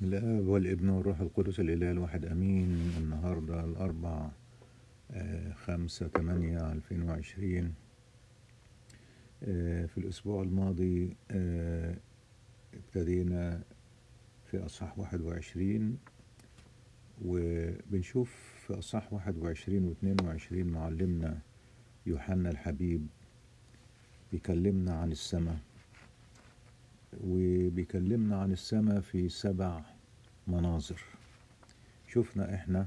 الآب والابن والروح القدس الإله الواحد أمين النهاردة الأربع آه، خمسة تمانية ألفين وعشرين في الأسبوع الماضي آه، ابتدينا في أصحاح واحد وعشرين وبنشوف في أصحاح واحد وعشرين واثنين وعشرين معلمنا يوحنا الحبيب بيكلمنا عن السماء وبيكلمنا عن السماء في سبع مناظر شفنا احنا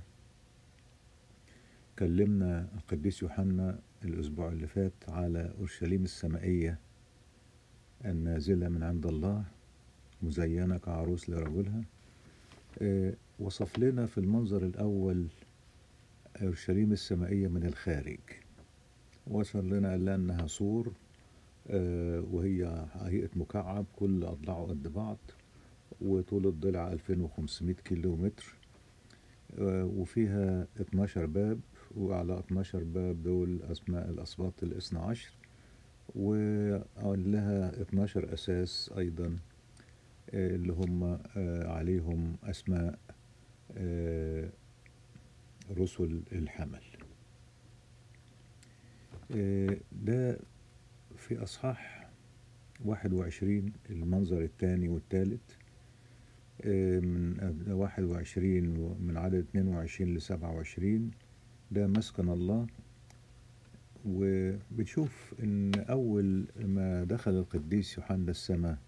كلمنا القديس يوحنا الأسبوع اللي فات على أورشليم السمائية النازلة من عند الله مزينة كعروس لرجلها اه وصف لنا في المنظر الأول أورشليم السمائية من الخارج وصل لنا قال لنا أنها سور اه وهي هيئة مكعب كل أضلاعه قد بعض وطول الضلع 2500 كيلو متر اه وفيها 12 باب وعلى 12 باب دول أسماء الأسباط الاثنى عشر ولها 12 أساس أيضا اللي هم عليهم أسماء رسل الحمل ده في أصحاح واحد وعشرين المنظر الثاني والثالث من واحد وعشرين من عدد اتنين وعشرين لسبعة وعشرين ده مسكن الله وبنشوف ان اول ما دخل القديس يوحنا السماء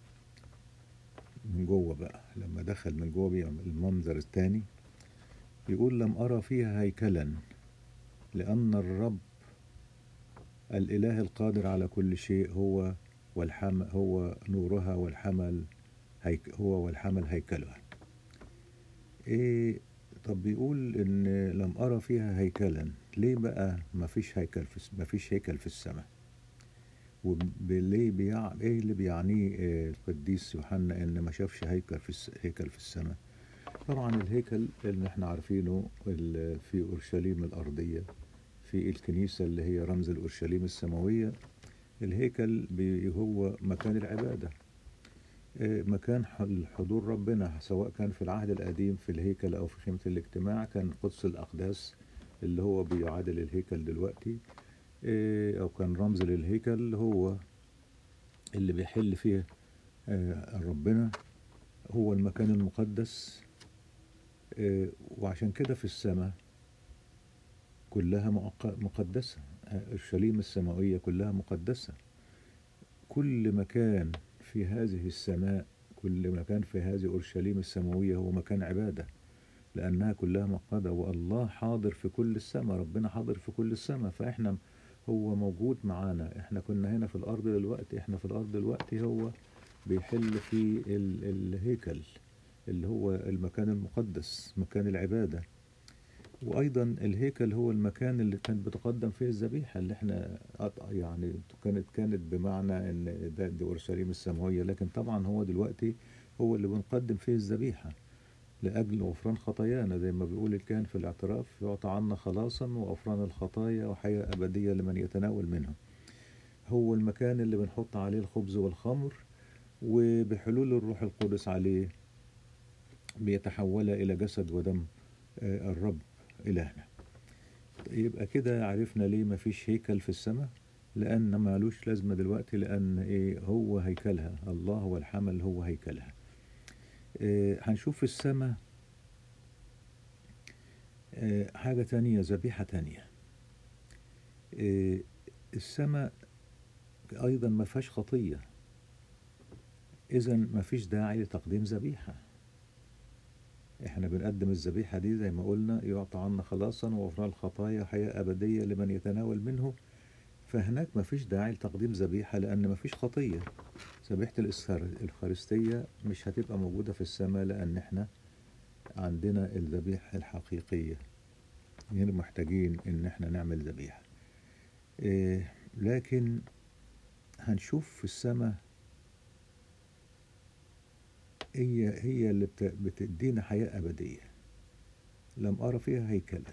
من جوه بقى لما دخل من جوه بيعمل المنظر الثاني يقول لم ارى فيها هيكلا لان الرب الاله القادر على كل شيء هو والحمل هو نورها والحمل هيك هو والحمل هيكلها ايه طب بيقول ان لم ارى فيها هيكلا ليه بقى ما فيش هيكل في ما فيش هيكل في السماء وليه بيع... ايه اللي بيعنيه القديس يوحنا ان ما شافش هيكل في الس... هيكل في السماء طبعا الهيكل اللي احنا عارفينه في اورشليم الارضيه في الكنيسه اللي هي رمز الاورشليم السماويه الهيكل هو مكان العباده مكان حضور ربنا سواء كان في العهد القديم في الهيكل أو في خيمة الاجتماع كان قدس الأقداس اللي هو بيعادل الهيكل دلوقتي أو كان رمز للهيكل هو اللي بيحل فيه ربنا هو المكان المقدس وعشان كده في السماء كلها مقدسة الشليم السماوية كلها مقدسة كل مكان في هذه السماء كل مكان في هذه أورشليم السماوية هو مكان عبادة لأنها كلها مقدة والله حاضر في كل السماء ربنا حاضر في كل السماء فإحنا هو موجود معانا إحنا كنا هنا في الأرض دلوقتي إحنا في الأرض دلوقتي هو بيحل في ال الهيكل اللي هو المكان المقدس مكان العبادة وأيضا الهيكل هو المكان اللي كانت بتقدم فيه الذبيحة اللي احنا يعني كانت كانت بمعنى ان ده دي أورشليم السماوية لكن طبعا هو دلوقتي هو اللي بنقدم فيه الذبيحة لأجل غفران خطايانا زي ما بيقول الكاهن في الاعتراف يعطى عنا خلاصا وغفران الخطايا وحياة أبدية لمن يتناول منها هو المكان اللي بنحط عليه الخبز والخمر وبحلول الروح القدس عليه بيتحول إلى جسد ودم الرب إلهنا يبقى كده عرفنا ليه ما فيش هيكل في السماء لأن مالوش لازمة دلوقتي لأن إيه هو هيكلها الله والحمل هو هيكلها إيه هنشوف في السماء إيه حاجة تانية ذبيحة تانية إيه السماء أيضا ما فيهاش خطية إذا ما فيش داعي لتقديم ذبيحة احنا بنقدم الذبيحة دي زي ما قلنا يعطى عنا خلاصا وغفران الخطايا حياة أبدية لمن يتناول منه فهناك مفيش داعي لتقديم ذبيحة لأن مفيش خطية ذبيحة الإفخارستية مش هتبقى موجودة في السماء لأن احنا عندنا الذبيحة الحقيقية هنا محتاجين إن احنا نعمل ذبيحة إيه لكن هنشوف في السماء هي هي اللي بتدينا حياة أبدية لم أرى فيها هيكلا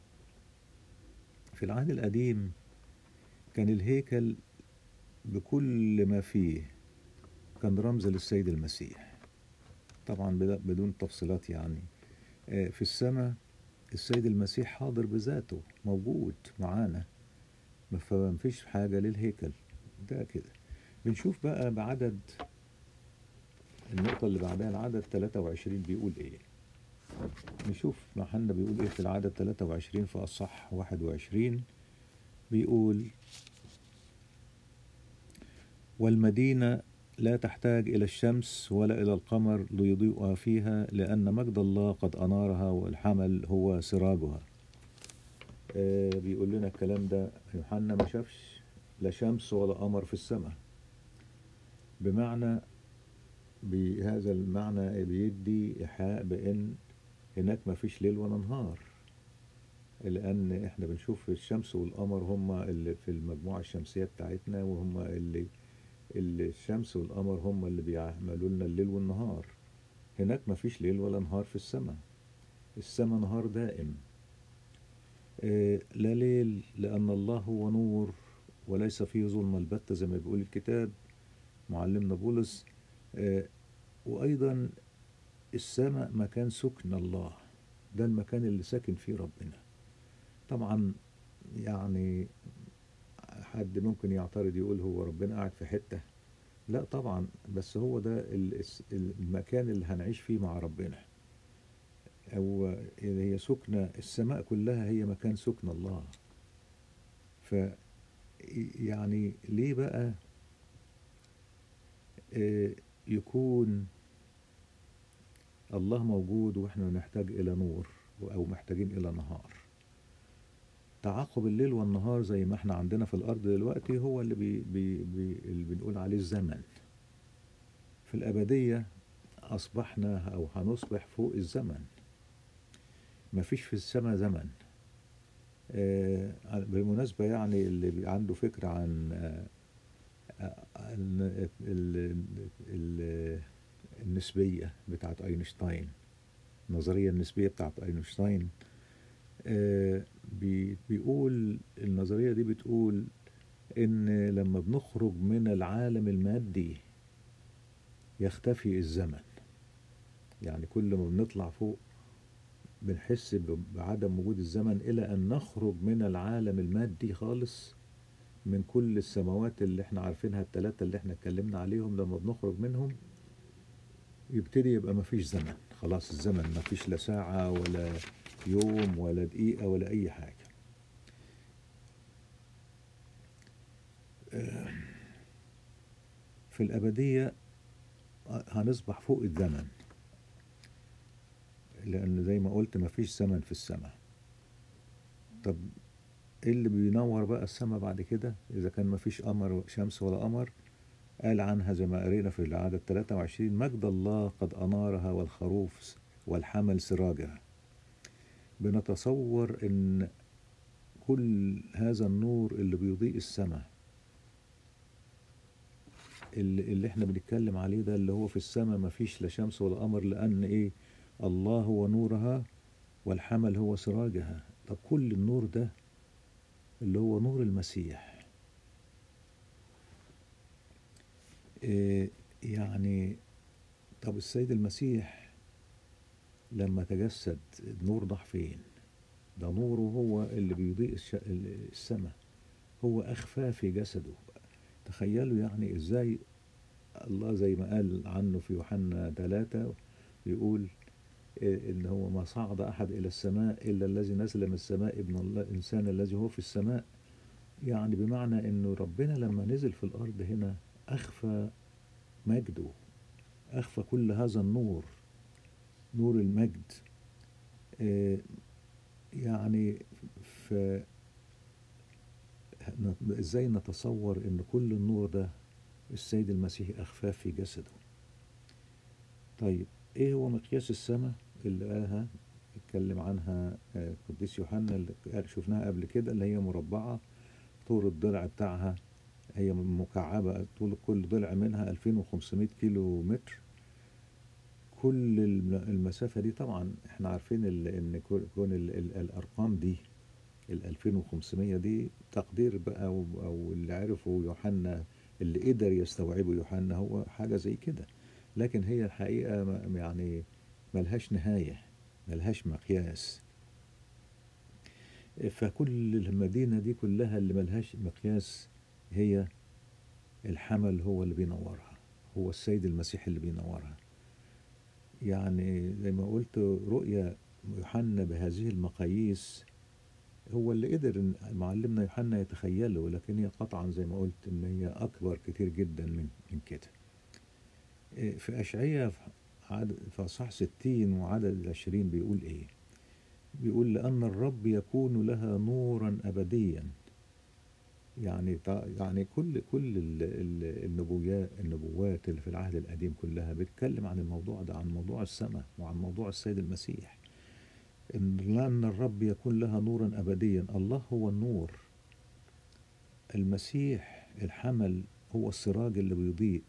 في العهد القديم كان الهيكل بكل ما فيه كان رمز للسيد المسيح طبعا بلا- بدون تفصيلات يعني آه، في السماء السيد المسيح حاضر بذاته موجود معانا ما فما فيش حاجة للهيكل ده كده بنشوف بقى بعدد النقطة اللي بعدها العدد 23 بيقول ايه نشوف يوحنا بيقول ايه في العدد 23 في اصح 21 بيقول والمدينة لا تحتاج إلى الشمس ولا إلى القمر ليضيئها فيها لأن مجد الله قد أنارها والحمل هو سراجها آه بيقول لنا الكلام ده يوحنا ما شافش لا شمس ولا قمر في السماء بمعنى بهذا المعنى بيدي إيحاء بأن هناك ما فيش ليل ولا نهار لأن احنا بنشوف الشمس والقمر هما اللي في المجموعة الشمسية بتاعتنا وهما اللي اللي الشمس والقمر هما اللي بيعملوا لنا الليل والنهار هناك ما فيش ليل ولا نهار في السماء السماء نهار دائم آه، لا ليل لأن الله هو نور وليس فيه ظلمة البتة زي ما بيقول الكتاب معلمنا بولس آه، وأيضا السماء مكان سكن الله ده المكان اللي ساكن فيه ربنا طبعا يعني حد ممكن يعترض يقول هو ربنا قاعد في حتة لا طبعا بس هو ده ال- الس- المكان اللي هنعيش فيه مع ربنا أو هي سكنة السماء كلها هي مكان سكن الله ف يعني ليه بقى آه، يكون الله موجود واحنا نحتاج الى نور او محتاجين الى نهار تعاقب الليل والنهار زي ما احنا عندنا في الارض دلوقتي هو اللي بي بي بي اللي بنقول عليه الزمن في الابديه اصبحنا او هنصبح فوق الزمن مفيش في السماء زمن آه، بالمناسبة يعني اللي بي- عنده فكرة عن آه، آه، عن ال- ال- النسبية بتاعت أينشتاين النظرية النسبية بتاعت أينشتاين آه، بي- بيقول النظرية دي بتقول إن لما بنخرج من العالم المادي يختفي الزمن يعني كل ما بنطلع فوق بنحس ب- بعدم وجود الزمن إلى أن نخرج من العالم المادي خالص من كل السماوات اللي احنا عارفينها الثلاثة اللي احنا اتكلمنا عليهم لما بنخرج منهم يبتدي يبقى مفيش زمن خلاص الزمن مفيش لا ساعة ولا يوم ولا دقيقة ولا أي حاجة آه، في الأبدية هنصبح فوق الزمن لأن زي ما قلت مفيش زمن في السماء طب ايه اللي بينور بقى السماء بعد كده إذا كان مفيش قمر شمس ولا قمر قال عنها زي ما قرينا في العدد 23 مجد الله قد أنارها والخروف والحمل سراجها بنتصور ان كل هذا النور اللي بيضيء السماء اللي, اللي احنا بنتكلم عليه ده اللي هو في السماء مفيش لا شمس ولا قمر لأن ايه الله هو نورها والحمل هو سراجها طب كل النور ده اللي هو نور المسيح إيه يعني طب السيد المسيح لما تجسد النور ضاع فين ده نوره هو اللي بيضيء الش- السماء هو أخفاه في جسده تخيلوا يعني إزاي الله زي ما قال عنه في يوحنا ثلاثة بيقول إيه إن هو ما صعد أحد إلى السماء إلا الذي نزل من السماء ابن الله الإنسان الذي هو في السماء يعني بمعنى إنه ربنا لما نزل في الأرض هنا أخفى مجده أخفى كل هذا النور نور المجد آه، يعني ف ن- ازاي نتصور ان كل النور ده السيد المسيح اخفاه في جسده طيب ايه هو مقياس السماء اللي قالها اتكلم عنها آه، القديس يوحنا اللي قال- شفناها قبل كده اللي هي مربعة طول الضلع بتاعها هي مكعبة طول كل ضلع منها 2500 كيلو متر كل الم- المسافة دي طبعا احنا عارفين ال- ان كو- كون ال- ال- الارقام دي ال 2500 دي تقدير بقى او أو اللي عرفه يوحنا اللي قدر يستوعبه يوحنا هو حاجة زي كده لكن هي الحقيقة ما- يعني ملهاش نهاية ملهاش مقياس فكل المدينة دي كلها اللي ملهاش مقياس هي الحمل هو اللي بينورها هو السيد المسيح اللي بينورها يعني زي ما قلت رؤيا يوحنا بهذه المقاييس هو اللي قدر إن معلمنا يوحنا يتخيله لكن هي قطعا زي ما قلت ان هي اكبر كتير جدا من من كده إيه، في اشعياء في عدد في اصحاح 60 وعدد 20 بيقول ايه بيقول لان الرب يكون لها نورا ابديا يعني تع- يعني كل كل ال- ال- النبوات النبوات اللي في العهد القديم كلها بتتكلم عن الموضوع ده عن موضوع السماء وعن موضوع السيد المسيح إن لأن الرب يكون لها نورا أبديا الله هو النور المسيح الحمل هو السراج اللي بيضيء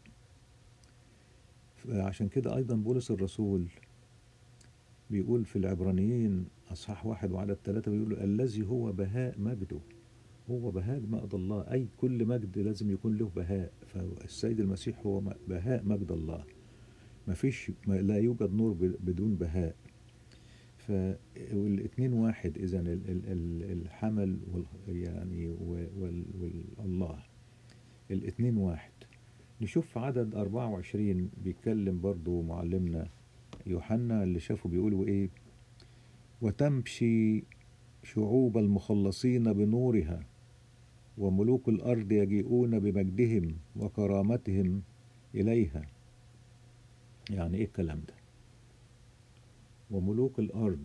عشان كده أيضا بولس الرسول بيقول في العبرانيين أصحاح واحد وعدد ثلاثة بيقول الذي هو بهاء مجده هو بهاء مجد الله أي كل مجد لازم يكون له بهاء فالسيد المسيح هو م- بهاء مجد الله ما فيش ما لا يوجد نور ب- بدون بهاء فالاثنين واحد إذا ال- ال- ال- الحمل وال يعني و- وال- والله الاثنين واحد نشوف في عدد 24 بيتكلم برضو معلمنا يوحنا اللي شافه بيقولوا ايه وتمشي شعوب المخلصين بنورها وملوك الأرض يجيئون بمجدهم وكرامتهم إليها يعني إيه الكلام ده وملوك الأرض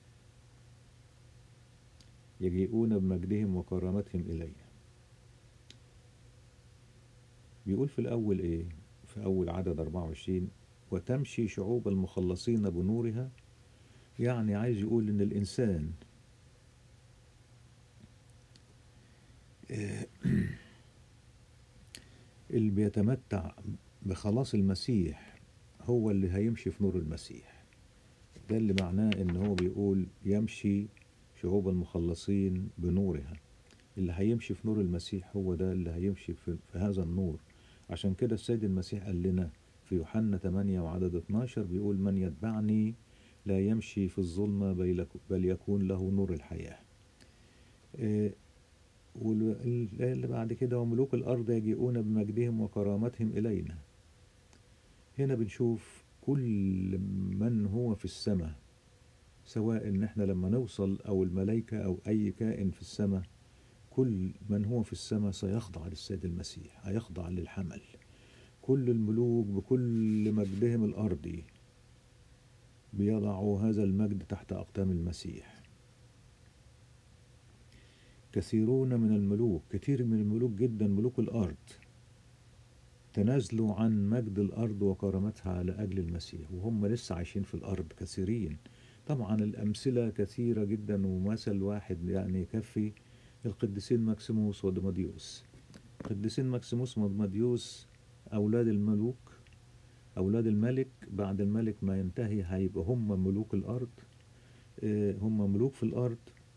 يجيئون بمجدهم وكرامتهم إليها بيقول في الأول إيه في أول عدد 24 وتمشي شعوب المخلصين بنورها يعني عايز يقول إن الإنسان آه، اللي بيتمتع بخلاص المسيح هو اللي هيمشي في نور المسيح ده اللي معناه ان هو بيقول يمشي شعوب المخلصين بنورها اللي هيمشي في نور المسيح هو ده اللي هيمشي في, في هذا النور عشان كده السيد المسيح قال لنا في يوحنا 8 وعدد 12 بيقول من يتبعني لا يمشي في الظلمة بل بل يكون له نور الحياة آه، والآية اللي بعد كده وملوك الأرض يجيئون بمجدهم وكرامتهم إلينا هنا بنشوف كل من هو في السماء سواء ان احنا لما نوصل او الملائكة او اي كائن في السماء كل من هو في السماء سيخضع للسيد المسيح هيخضع للحمل كل الملوك بكل مجدهم الارضي بيضعوا هذا المجد تحت اقدام المسيح كثيرون من الملوك كثير من الملوك جدا ملوك الارض تنازلوا عن مجد الأرض وكرامتها على أجل المسيح وهم لسه عايشين في الأرض كثيرين طبعا الأمثلة كثيرة جدا ومثل واحد يعني يكفي القديسين ماكسيموس ودماديوس القديسين ماكسيموس ودماديوس أولاد الملوك أولاد الملك بعد الملك ما ينتهي هيبقى هم ملوك الأرض آه، هم ملوك في الأرض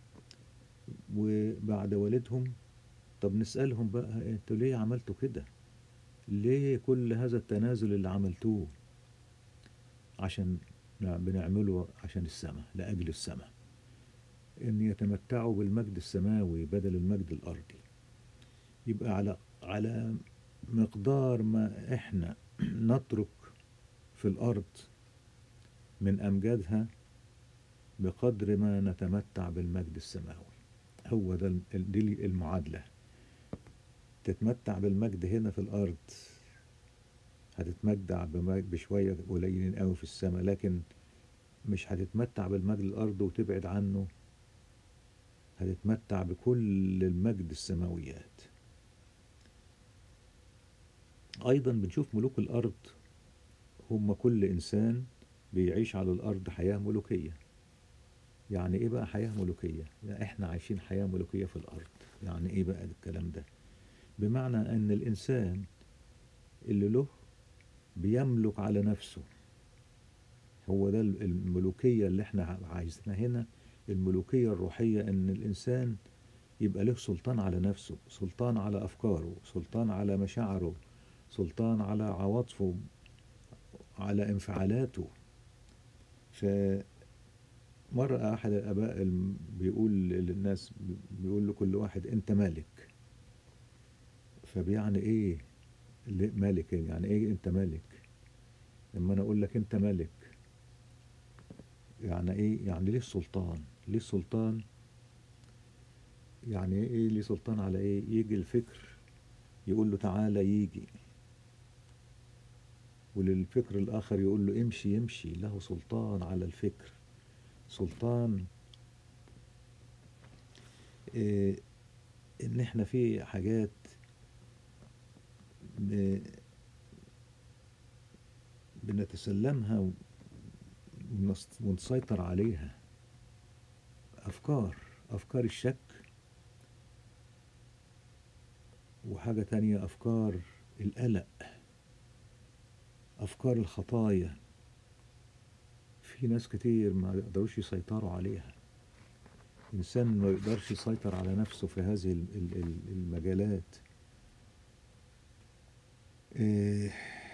وبعد والدهم طب نسألهم بقى انتوا ليه عملتوا كده ليه كل هذا التنازل اللي عملتوه عشان نعم بنعمله عشان السماء لأجل السماء إن يتمتعوا بالمجد السماوي بدل المجد الأرضي يبقى على على مقدار ما إحنا نترك في الأرض من أمجادها بقدر ما نتمتع بالمجد السماوي هو ده ال- دي المعادلة تتمتع بالمجد هنا في الأرض هتتمتع بم- بشوية قليلين قوي في السماء لكن مش هتتمتع بالمجد الأرض وتبعد عنه هتتمتع بكل المجد السماويات أيضا بنشوف ملوك الأرض هم كل إنسان بيعيش على الأرض حياة ملوكية يعني إيه بقى حياة ملوكية؟ يعني إحنا عايشين حياة ملوكية في الأرض يعني إيه بقى الكلام ده؟ بمعنى أن الإنسان اللي له بيملك على نفسه هو ده الملوكية اللي احنا عايزينها هنا الملوكية الروحية ان الانسان يبقى له سلطان على نفسه سلطان على افكاره سلطان على مشاعره سلطان على عواطفه على انفعالاته فمرة أحد الآباء الم- بيقول للناس بيقول لكل واحد أنت مالك فبيعني إيه ليه مالك يعني إيه أنت مالك لما أنا أقول لك أنت مالك يعني إيه يعني ليه السلطان ليه السلطان يعني إيه ليه سلطان على إيه يجي الفكر يقول له تعالى يجي وللفكر الآخر يقول له امشي يمشي له سلطان على الفكر سلطان إيه إن إحنا في حاجات ب- بنتسلمها ونس- ونسيطر عليها أفكار أفكار الشك وحاجة تانية أفكار القلق أفكار الخطايا في ناس كتير ما يقدروش يسيطروا عليها إنسان ما يقدرش يسيطر على نفسه في هذه ال- ال- ال- المجالات إيه،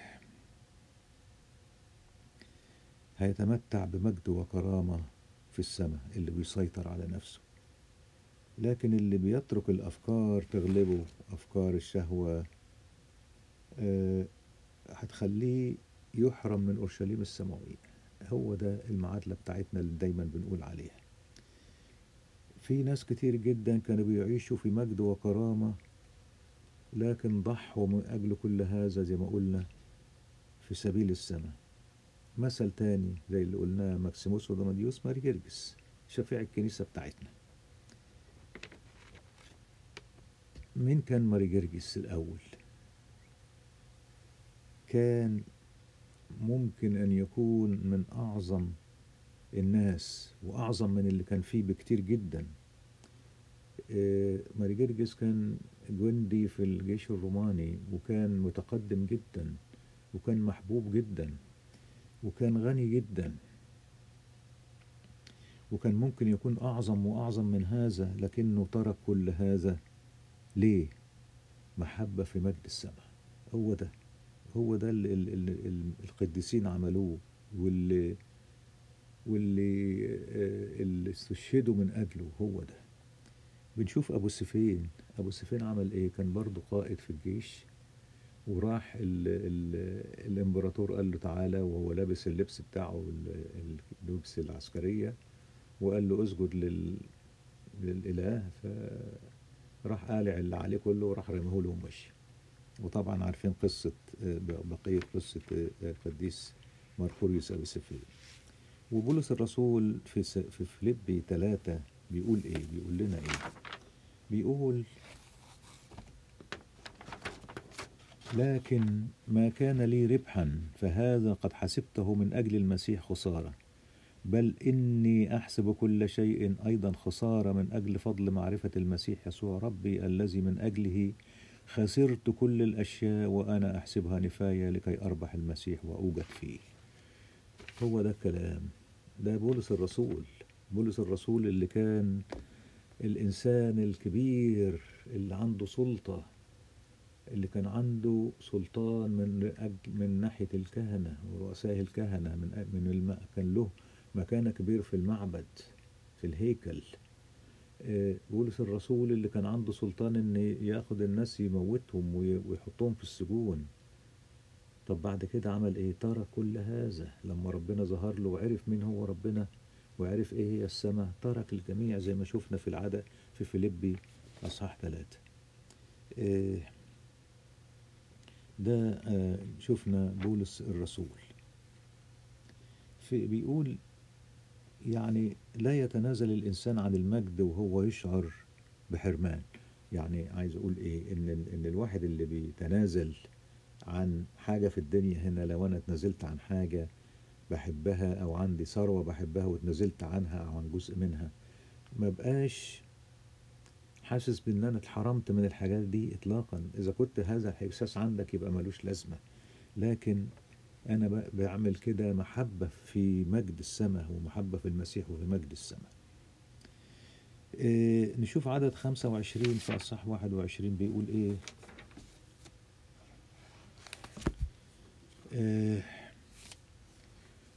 هيتمتع بمجد وكرامة في السماء اللي بيسيطر على نفسه لكن اللي بيترك الأفكار تغلبه أفكار الشهوة آه، هتخليه يحرم من أورشليم السماوية هو ده المعادلة بتاعتنا اللي دايما بنقول عليها في ناس كتير جدا كانوا بيعيشوا في مجد وكرامة لكن ضحوا من أجل كل هذا زي ما قلنا في سبيل السماء مثل تاني زي اللي قلناه ماكسيموس ودماديوس ماري جرجس شفيع الكنيسة بتاعتنا مين كان ماري جرجس الأول كان ممكن أن يكون من أعظم الناس وأعظم من اللي كان فيه بكتير جدا آه، ماري جرجس كان جندي في الجيش الروماني وكان متقدم جدا وكان محبوب جدا وكان غني جدا وكان ممكن يكون أعظم وأعظم من هذا لكنه ترك كل هذا ليه؟ محبة في مجد السماء هو ده هو ده اللي, اللي, اللي القديسين عملوه واللي واللي آه، اللي استشهدوا من أجله هو ده بنشوف أبو سفين أبو سفين عمل إيه كان برضه قائد في الجيش وراح ال ال الإمبراطور قال له تعالى وهو لابس اللبس بتاعه ال- اللبس العسكرية وقال له اسجد لل للإله فراح قالع اللي عليه كله وراح رميه له ومشي وطبعا عارفين قصة آه، بقية قصة آه، القديس مرقوريوس أبو سفين وبولس الرسول في س- في فيليبي ثلاثة بيقول إيه؟ بيقول لنا إيه؟ بيقول لكن ما كان لي ربحا فهذا قد حسبته من أجل المسيح خسارة بل إني أحسب كل شيء أيضا خسارة من أجل فضل معرفة المسيح يسوع ربي الذي من أجله خسرت كل الأشياء وأنا أحسبها نفاية لكي أربح المسيح وأوجد فيه هو ده الكلام ده بولس الرسول بولس الرسول اللي كان الإنسان الكبير اللي عنده سلطة اللي كان عنده سلطان من أجل من ناحية الكهنة ورؤساء الكهنة من أ- من الم... كان له مكانة كبير في المعبد في الهيكل آه، بولس الرسول اللي كان عنده سلطان ان ياخد الناس يموتهم وي- ويحطهم في السجون طب بعد كده عمل ايه ترك كل هذا لما ربنا ظهر له وعرف مين هو ربنا وعرف ايه هي السماء ترك الجميع زي ما شفنا في العادة في فيليبي اصحاح ثلاثة آه، ده آه، شفنا بولس الرسول في بيقول يعني لا يتنازل الإنسان عن المجد وهو يشعر بحرمان يعني عايز أقول إيه إن إن الواحد اللي بيتنازل عن حاجة في الدنيا هنا لو أنا اتنازلت عن حاجة بحبها أو عندي ثروة بحبها واتنازلت عنها أو عن جزء منها ما بقاش حاسس بان انا اتحرمت من الحاجات دي اطلاقا اذا كنت هذا الاحساس عندك يبقى ملوش لازمه لكن انا ب- بعمل كده محبه في مجد السماء ومحبه في المسيح وفي مجد السماء إيه نشوف عدد 25 في اصحاح 21 بيقول ايه إيه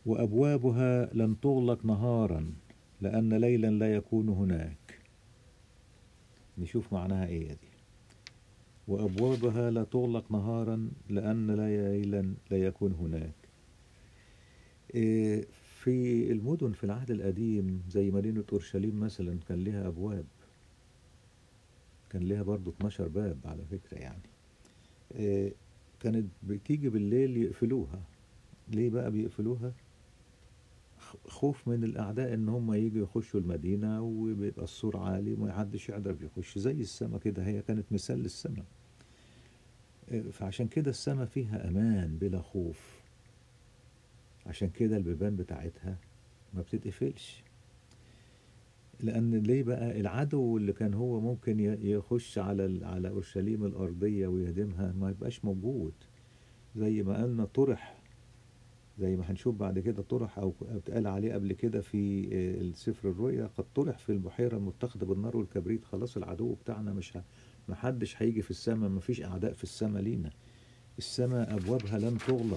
وأبوابها لن تغلق نهارا لأن ليلا لا يكون هناك نشوف معناها إيه دي وأبوابها لا تغلق نهارا لأن ليلا لا يكون هناك إيه، في المدن في العهد القديم زي مدينة أورشليم مثلا كان لها أبواب كان لها برضو 12 باب على فكرة يعني إيه، كانت بتيجي بالليل يقفلوها ليه بقى بيقفلوها خ- خوف من الأعداء إن هم يجوا يخشوا المدينة وبيبقى السور عالي وما حدش يقدر يخش زي السما كده هي كانت مثال للسما إيه، فعشان كده السما فيها أمان بلا خوف عشان كده البيبان بتاعتها ما بتتقفلش لأن ليه بقى العدو اللي كان هو ممكن ي- يخش على ال- على أورشليم الأرضية ويهدمها ما يبقاش موجود زي ما قالنا طرح زي ما هنشوف بعد كده طرح أو أو اتقال عليه قبل كده في آه، السفر الرؤيا قد طرح في البحيرة المتخذة بالنار والكبريت خلاص العدو بتاعنا مش ه... ما حدش هيجي في السماء ما فيش أعداء في السماء لينا السماء أبوابها لن تغلق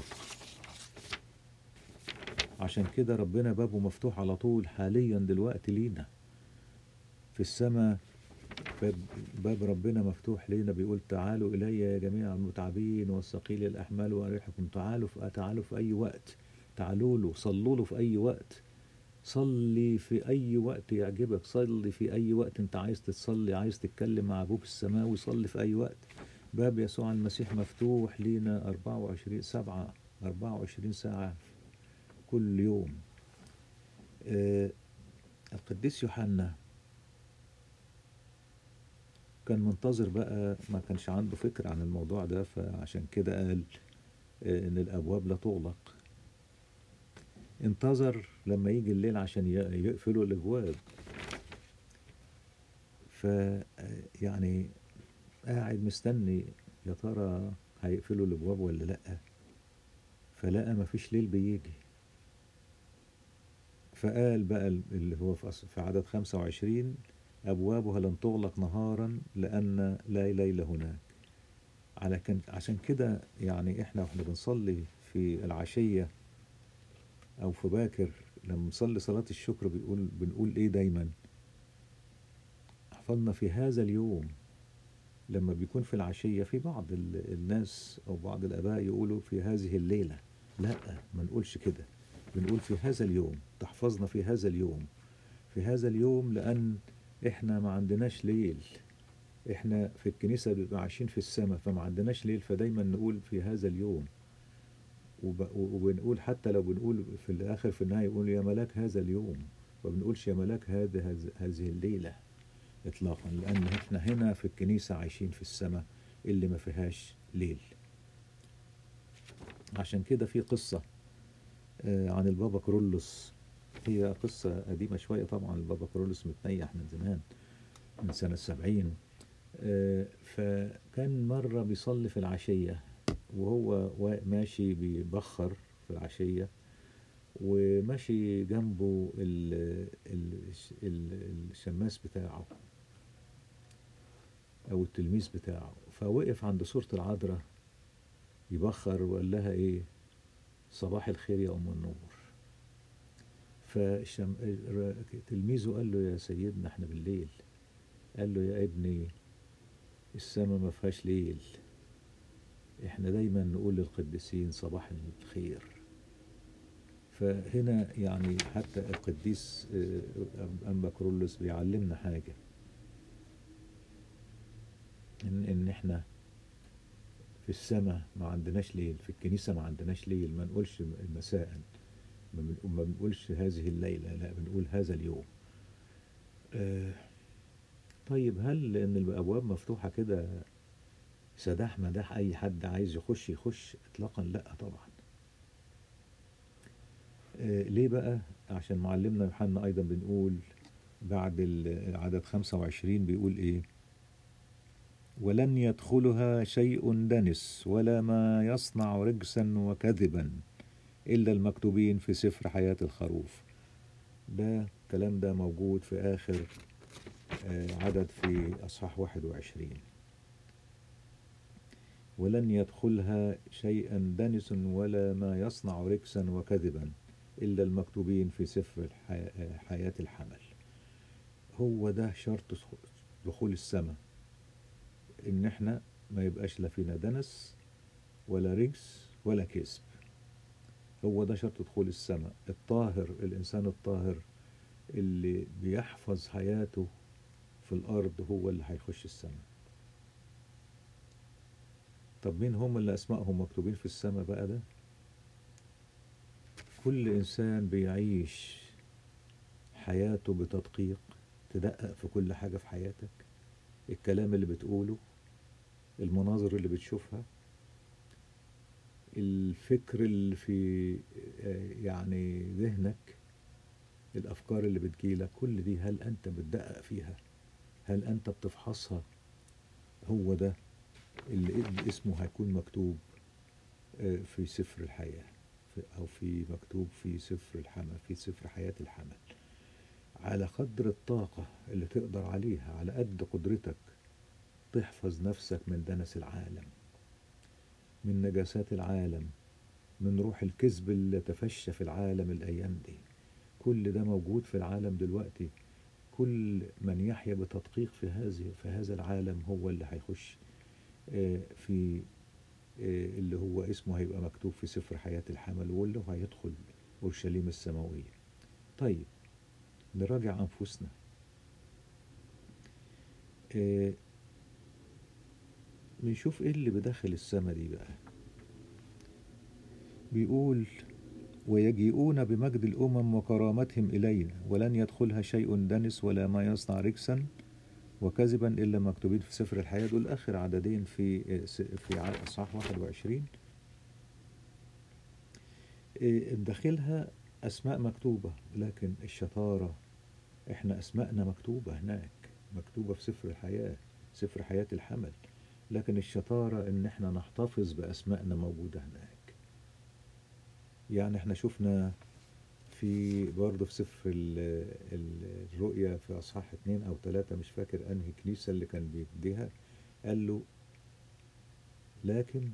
عشان كده ربنا بابه مفتوح على طول حاليا دلوقتي لينا في السماء باب, باب ربنا مفتوح لينا بيقول تعالوا إلي يا جميع المتعبين والثقيل الأحمال وأريحكم تعالوا في تعالوا في أي وقت تعالوا له صلوا له في أي وقت صلي في أي وقت يعجبك صلي في أي وقت أنت عايز تصلي عايز تتكلم مع أبوك السماوي صلي في أي وقت باب يسوع المسيح مفتوح لينا 24 سبعة 24 ساعة كل يوم آه، القديس يوحنا كان منتظر بقى ما كانش عنده فكرة عن الموضوع ده فعشان كده قال آه، إن الأبواب لا تغلق انتظر لما يجي الليل عشان ي- يقفلوا الأبواب ف آه، يعني قاعد مستني يا ترى هيقفلوا الأبواب ولا لأ فلقى مفيش ليل بيجي فقال بقى اللي هو في أص- في عدد 25 أبوابها لن تغلق نهارا لأن لا ليل هناك على كان عشان كده يعني احنا واحنا بنصلي في العشية أو في باكر لما نصلي صلاة الشكر بيقول بنقول إيه دايما احفظنا في هذا اليوم لما بيكون في العشية في بعض ال- الناس أو بعض الآباء يقولوا في هذه الليلة لا ما نقولش كده بنقول في هذا اليوم تحفظنا في هذا اليوم في هذا اليوم لأن إحنا ما عندناش ليل إحنا في الكنيسة بنبقى عايشين في السماء فما عندناش ليل فدايما نقول في هذا اليوم وب- وبنقول حتى لو بنقول في الآخر في النهاية يقول يا ملاك هذا اليوم ما بنقولش يا ملاك هذا هذ- هذه الليلة إطلاقا لأن إحنا هنا في الكنيسة عايشين في السماء اللي ما فيهاش ليل عشان كده في قصة آه، عن البابا كرولوس هي قصة قديمة شوية طبعا البابا كرولوس متنيح من زمان من سنة سبعين فكان مرة بيصلي في العشية وهو وا- ماشي بيبخر في العشية وماشي جنبه ال ال ال الشماس بتاعه أو التلميذ بتاعه فوقف عند صورة العذراء يبخر وقال لها إيه صباح الخير يا أم النور فتلميذه قال له يا سيدنا احنا بالليل قال له يا ابني السماء ما فيهاش ليل احنا دايما نقول للقديسين صباح الخير فهنا يعني حتى القديس آه، أنبا كرولوس بيعلمنا حاجة إن, إن إحنا في السماء ما عندناش ليل في الكنيسة ما عندناش ليل ما نقولش مساء ما بن- ما بنقولش هذه الليلة لا بنقول هذا اليوم آه، طيب هل لأن الأبواب مفتوحة كده سداح مداح أي حد عايز يخش يخش إطلاقا لا طبعا آه، ليه بقى عشان معلمنا يوحنا أيضا بنقول بعد ال- العدد 25 بيقول إيه ولن يدخلها شيء دنس ولا ما يصنع رجسا وكذبا إلا المكتوبين في سفر حياة الخروف ده الكلام ده موجود في آخر آه، عدد في أصحاح 21 ولن يدخلها شيئا دنس ولا ما يصنع ركسا وكذبا إلا المكتوبين في سفر الحياة حياة الحمل هو ده شرط دخول السماء إن إحنا ما يبقاش لا فينا دنس ولا رجس ولا كذب هو ده شرط دخول السماء الطاهر الإنسان الطاهر اللي بيحفظ حياته في الأرض هو اللي هيخش السماء طب مين هم اللي أسمائهم مكتوبين في السماء بقى ده كل إنسان بيعيش حياته بتدقيق تدقق في كل حاجة في حياتك الكلام اللي بتقوله المناظر اللي بتشوفها الفكر اللي في يعني ذهنك الأفكار اللي بتجيلك كل دي هل أنت بتدقق فيها هل أنت بتفحصها هو ده اللي اسمه هيكون مكتوب في سفر الحياة أو في مكتوب في سفر الحمل في سفر حياة الحمل على قدر الطاقة اللي تقدر عليها على قد قدرتك تحفظ نفسك من دنس العالم من نجاسات العالم من روح الكذب اللي تفشى في العالم الأيام دي كل ده موجود في العالم دلوقتي كل من يحيا بتدقيق في هذه في هذا العالم هو اللي هيخش في اللي هو اسمه هيبقى مكتوب في سفر حياة الحمل واللي هو هيدخل أورشليم السماوية طيب نراجع أنفسنا بنشوف ايه اللي بداخل السما دي بقى بيقول ويجيئون بمجد الأمم وكرامتهم إلينا ولن يدخلها شيء دنس ولا ما يصنع ركسا وكذبا إلا مكتوبين في سفر الحياة دول آخر عددين في في إصحاح 21 داخلها أسماء مكتوبة لكن الشطارة إحنا أسماءنا مكتوبة هناك مكتوبة في سفر الحياة سفر حياة الحمل لكن الشطارة إن إحنا نحتفظ بأسمائنا موجودة هناك يعني إحنا شفنا في برضه في سفر الرؤيا في أصحاح اتنين أو تلاتة مش فاكر أنهي كنيسة اللي كان بيديها قال له لكن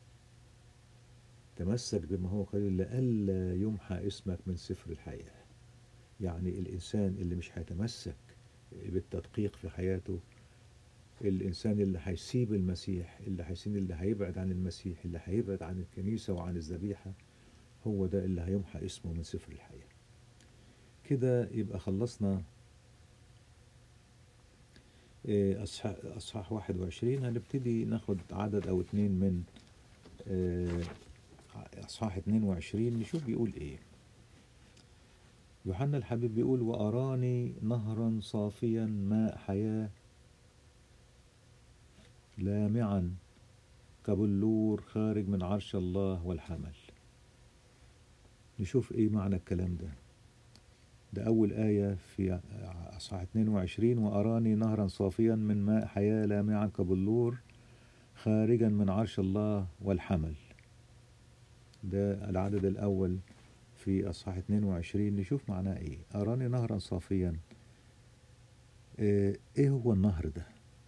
تمسك بما هو قليل لئلا يمحى اسمك من سفر الحياة يعني الإنسان اللي مش هيتمسك بالتدقيق في حياته الإنسان اللي هيسيب المسيح اللي هيسيب اللي هيبعد عن المسيح اللي هيبعد عن الكنيسة وعن الذبيحة هو ده اللي هيمحى اسمه من سفر الحياة كده يبقى خلصنا أصحاح واحد وعشرين هنبتدي ناخد عدد أو اتنين من أصحاح اتنين وعشرين نشوف بيقول إيه يوحنا الحبيب بيقول وأراني نهرا صافيا ماء حياة لامعا كبلور خارج من عرش الله والحمل نشوف ايه معنى الكلام ده ده أول آية في أصحاح 22 وأراني نهرا صافيا من ماء حياة لامعا كبلور خارجا من عرش الله والحمل ده العدد الأول في أصحاح 22 نشوف معناه إيه أراني نهرا صافيا إيه هو النهر ده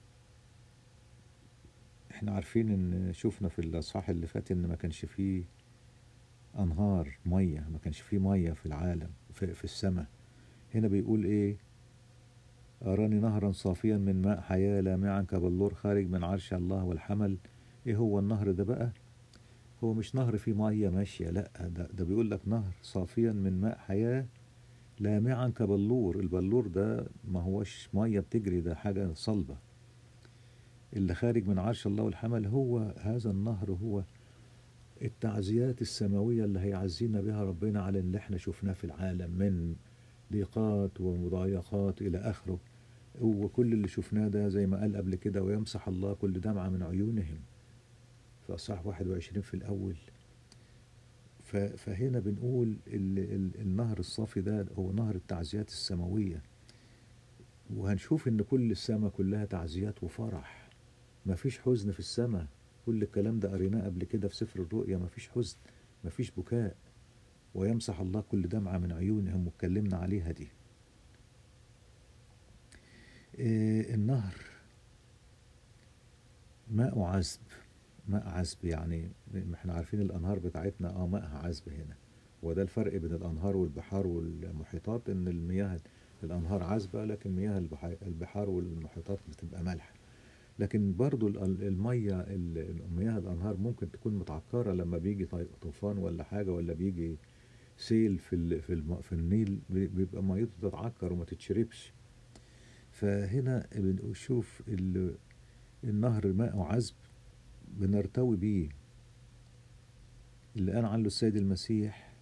احنا عارفين ان شفنا في الاصحاح اللي فات ان ما كانش فيه انهار ميه ما كانش فيه ميه في العالم في, في السماء هنا بيقول ايه اراني نهرا صافيا من ماء حياه لامعا كبلور خارج من عرش الله والحمل ايه هو النهر ده بقى هو مش نهر فيه ميه ماشيه لا ده, ده بيقول لك نهر صافيا من ماء حياه لامعا كبلور البلور ده ما هوش ميه بتجري ده حاجه صلبه اللي خارج من عرش الله والحمل هو هذا النهر هو التعزيات السماوية اللي هيعزينا بها ربنا على اللي احنا شفناه في العالم من ضيقات ومضايقات إلى آخره وكل اللي شفناه ده زي ما قال قبل كده ويمسح الله كل دمعة من عيونهم في أصحاح 21 في الأول فهنا بنقول ال ال النهر الصافي ده هو نهر التعزيات السماوية وهنشوف ان كل السماء كلها تعزيات وفرح مفيش حزن في السماء كل الكلام ده قريناه قبل كده في سفر الرؤيا مفيش حزن مفيش بكاء ويمسح الله كل دمعة من عيونهم واتكلمنا عليها دي إيه النهر ماء عذب ماء عذب يعني احنا عارفين الانهار بتاعتنا اه ماءها عذب هنا وده الفرق بين الأنهار والبحار والمحيطات إن المياه الأنهار عذبة لكن مياه البح- البحار والمحيطات بتبقى مالحة لكن برضو ال- ال- المية ال- مياه الأنهار ممكن تكون متعكرة لما بيجي طي- طوفان ولا حاجة ولا بيجي سيل في ال- في الم- في النيل بي- بيبقى ميته تتعكر وما تتشربش فهنا بنشوف ال- النهر ماء عذب بنرتوي بيه اللي قال عنه السيد المسيح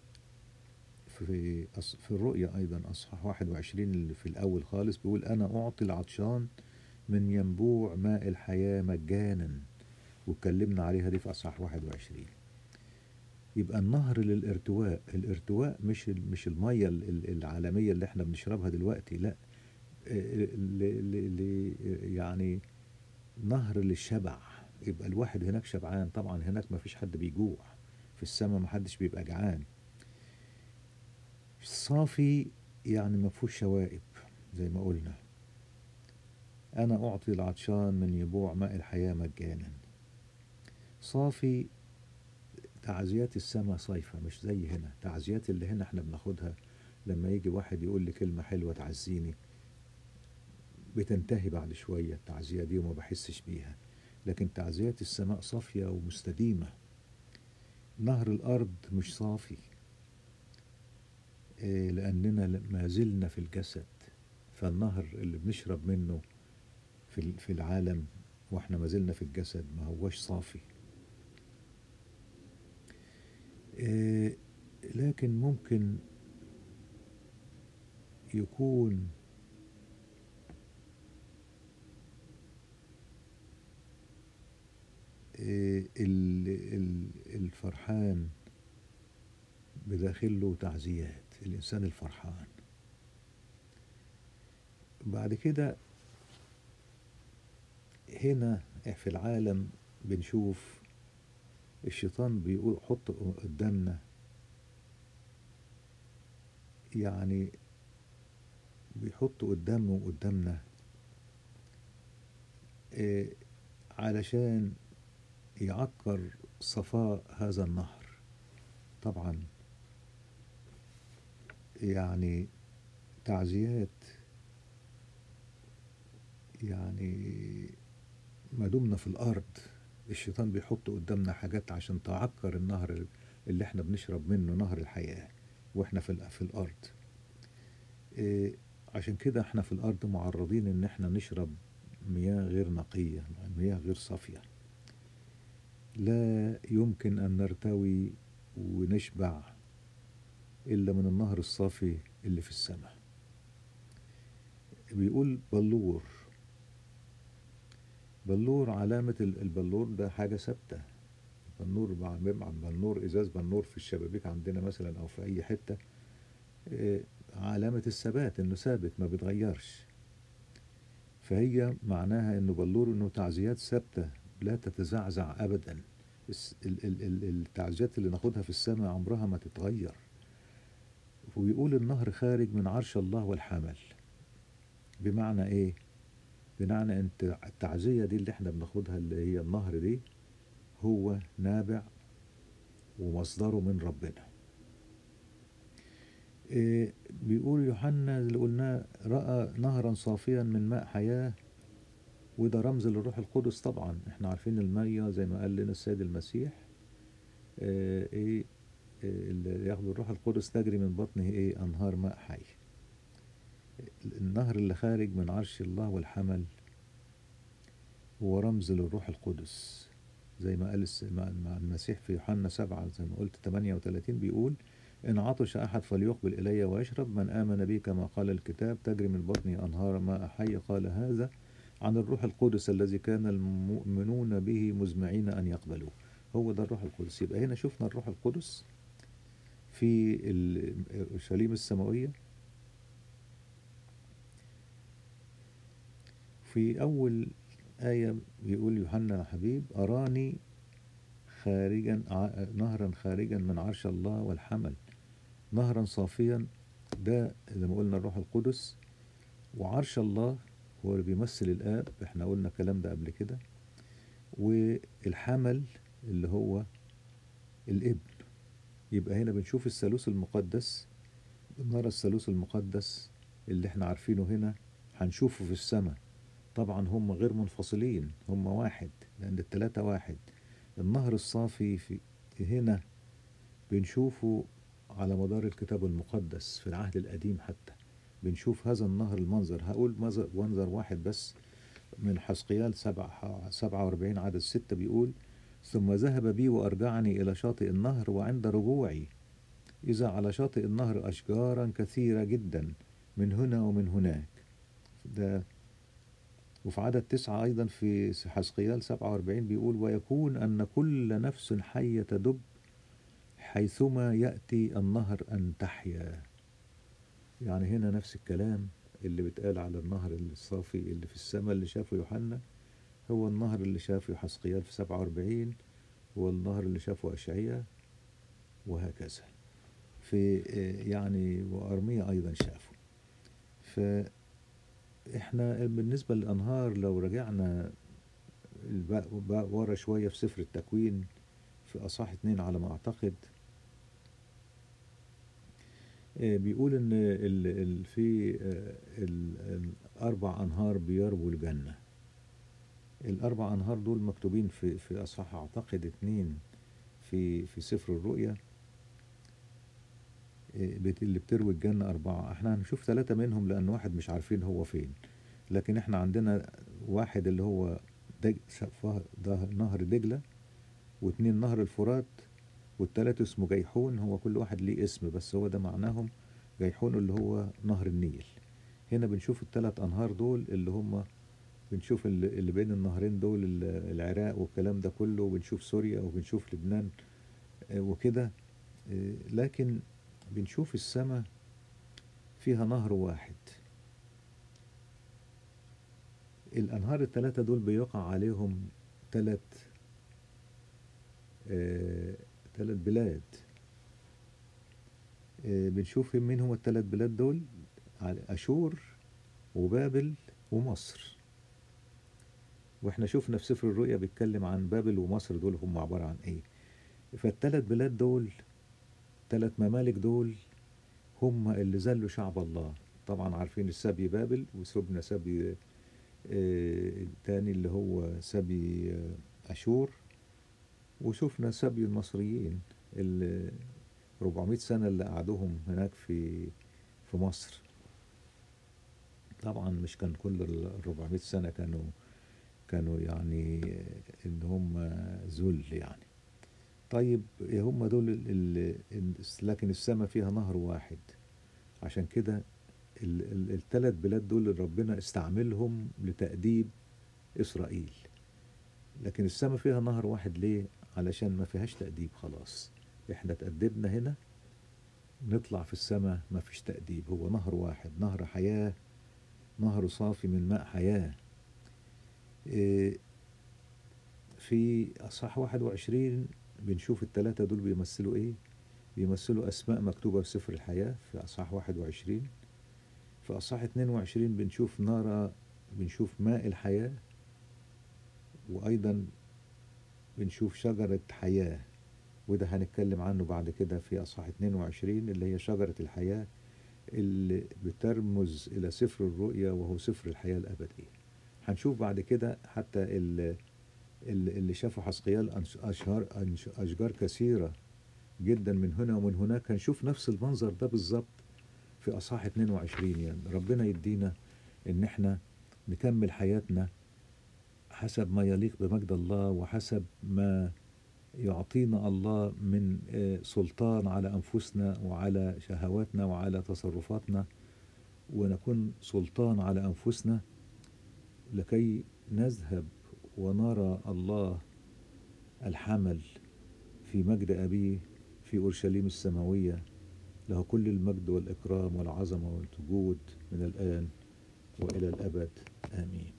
في أص- في الرؤيا أيضا أصحاح 21 اللي في الأول خالص بيقول أنا أعطي العطشان من ينبوع ماء الحياة مجانا واتكلمنا عليها دي في أصحاح 21 يبقى النهر للارتواء الارتواء مش ال- مش المية ال- ال- العالمية اللي احنا بنشربها دلوقتي لا ل- ل- ل- يعني نهر للشبع يبقى الواحد هناك شبعان طبعا هناك ما فيش حد بيجوع في السماء ما حدش بيبقى جعان صافي يعني ما فيهوش شوائب زي ما قلنا أنا أعطي العطشان من يبوع ماء الحياة مجانا صافي تعزيات السماء صيفة مش زي هنا تعزيات اللي هنا احنا بناخدها لما يجي واحد يقول لي كلمة حلوة تعزيني بتنتهي بعد شوية التعزية دي وما بحسش بيها لكن تعزيات السماء صافية ومستديمة نهر الأرض مش صافي إيه، لأننا ما زلنا في الجسد فالنهر اللي بنشرب منه في ال- في العالم واحنا ما زلنا في الجسد ما هوش صافي إيه، لكن ممكن يكون إيه، ال- ال- الفرحان بداخله تعزيات الإنسان الفرحان بعد كده هنا في العالم بنشوف الشيطان بيقول حط قدامنا يعني بيحط قدامه وقدامنا إيه، علشان يعكر صفاء هذا النهر طبعا يعني تعزيات يعني ما دمنا في الأرض الشيطان بيحط قدامنا حاجات عشان تعكر النهر اللي احنا بنشرب منه نهر الحياة واحنا في, ال- في الأرض إيه عشان كده احنا في الأرض معرضين ان احنا نشرب مياه غير نقية مياه غير صافية لا يمكن أن نرتوي ونشبع إلا من النهر الصافي اللي في السماء بيقول بلور بلور علامة ال- البلور ده حاجة ثابتة بلور مع مع بلور إزاز بلور في الشبابيك عندنا مثلا أو في أي حتة إيه، علامة الثبات إنه ثابت ما بيتغيرش فهي معناها إنه بلور إنه تعزيات ثابتة لا تتزعزع أبدا الس- ال- ال- ال- التعزيات اللي ناخدها في السماء عمرها ما تتغير ويقول النهر خارج من عرش الله والحمل بمعنى ايه بمعنى انت التعزية دي اللي احنا بناخدها اللي هي النهر دي هو نابع ومصدره من ربنا إيه بيقول يوحنا اللي قلناه رأى نهرا صافيا من ماء حياة وده رمز للروح القدس طبعا احنا عارفين المية زي ما قال لنا السيد المسيح آه، ايه آه، اللي ياخد الروح القدس تجري من بطنه ايه انهار ماء حي النهر اللي خارج من عرش الله والحمل هو رمز للروح القدس زي ما قال الس- مع مع المسيح في يوحنا سبعة زي ما قلت 38 بيقول إن عطش أحد فليقبل إلي ويشرب من آمن بي كما قال الكتاب تجري من بطني أنهار ماء حي قال هذا عن الروح القدس الذي كان المؤمنون به مزمعين أن يقبلوه هو ده الروح القدس يبقى هنا شفنا الروح القدس في ال- أورشليم السماوية في أول آية بيقول يوحنا الحبيب أراني خارجا ع- نهرا خارجا من عرش الله والحمل نهرا صافيا ده زي ما قلنا الروح القدس وعرش الله هو اللي بيمثل الآب احنا قلنا الكلام ده قبل كده والحمل اللي هو الابن يبقى هنا بنشوف الثالوث المقدس نرى الثالوث المقدس اللي احنا عارفينه هنا هنشوفه في السماء طبعا هم غير منفصلين هم واحد لأن التلاتة واحد النهر الصافي في هنا بنشوفه على مدار الكتاب المقدس في العهد القديم حتى بنشوف هذا النهر المنظر هقول مظر- منظر واحد بس من حسقيال سبعة سبعة واربعين عدد ستة بيقول ثم ذهب بي وأرجعني إلى شاطئ النهر وعند رجوعي إذا على شاطئ النهر أشجارا كثيرة جدا من هنا ومن هناك ده وفي عدد تسعة أيضا في حسقيال سبعة واربعين بيقول ويكون أن كل نفس حية تدب حيثما يأتي النهر أن تحيا يعني هنا نفس الكلام اللي بيتقال على النهر الصافي اللي في السماء اللي شافه يوحنا هو النهر اللي شافه حسقيال في سبعة واربعين هو النهر اللي شافه أشعياء وهكذا في آه، يعني وأرميا أيضا شافه فإحنا بالنسبة للأنهار لو رجعنا البق- بق- ورا شوية في سفر التكوين في أصح اتنين على ما أعتقد آه، بيقول إن ال ال في آه، ال- الأربع أنهار بيربوا الجنة الأربع أنهار دول مكتوبين في في أصح أعتقد اتنين في في سفر الرؤيا آه، بت- اللي بتروي الجنة أربعة احنا هنشوف ثلاثة منهم لأن واحد مش عارفين هو فين لكن احنا عندنا واحد اللي هو دج... سف- ده نهر دجلة واتنين نهر الفرات والتلاتة اسمه جيحون هو كل واحد ليه اسم بس هو ده معناهم جيحون اللي هو نهر النيل هنا بنشوف التلات أنهار دول اللي هم بنشوف اللي اللي بين النهرين دول ال- العراق والكلام ده كله وبنشوف سوريا وبنشوف لبنان آه، وكده آه، لكن بنشوف السماء فيها نهر واحد الأنهار الثلاثة دول بيقع عليهم ثلاث ثلاث بلاد آه، بنشوف مين هم الثلاث بلاد دول على أشور وبابل ومصر واحنا شفنا في سفر الرؤيا بيتكلم عن بابل ومصر دول هم عبارة عن ايه فالثلاث بلاد دول ثلاث ممالك دول هم اللي ذلوا شعب الله طبعا عارفين السبي بابل وسبنا سبي آه، التاني اللي هو سبي آه، أشور وشفنا سبي المصريين ال 400 سنة اللي قعدوهم هناك في في مصر طبعا مش كان كل ال 400 سنة كانوا كانوا يعني ان هم ذل يعني طيب هم دول ال- ال- لكن السماء فيها نهر واحد عشان كده ال- ال- التلات بلاد دول اللي ربنا استعملهم لتأديب إسرائيل لكن السماء فيها نهر واحد ليه علشان ما فيهاش تأديب خلاص احنا تأدبنا هنا نطلع في السماء ما فيش تأديب هو نهر واحد نهر حياة نهر صافي من ماء حياة إيه، في أصحاح 21 بنشوف التلاتة دول بيمثلوا إيه بيمثلوا أسماء مكتوبة في سفر الحياة في أصحاح 21 في أصحاح 22 بنشوف نار بنشوف ماء الحياة وأيضا بنشوف شجرة حياة وده هنتكلم عنه بعد كده في أصحاح 22 اللي هي شجرة الحياة اللي بترمز إلى سفر الرؤيا وهو سفر الحياة الأبدية هنشوف بعد كده حتى ال- ال- اللي شافوا حسقيال أنش- أشهار أنش- أشجار كثيرة جدا من هنا ومن هناك هنشوف نفس المنظر ده بالظبط في أصحاح 22 يعني ربنا يدينا إن احنا نكمل حياتنا حسب ما يليق بمجد الله وحسب ما يعطينا الله من آه، سلطان على أنفسنا وعلى شهواتنا وعلى تصرفاتنا ونكون سلطان على أنفسنا لكي نذهب ونرى الله الحمل في مجد أبيه في أورشليم السماوية له كل المجد والإكرام والعظمة والسجود من الآن وإلى الأبد آمين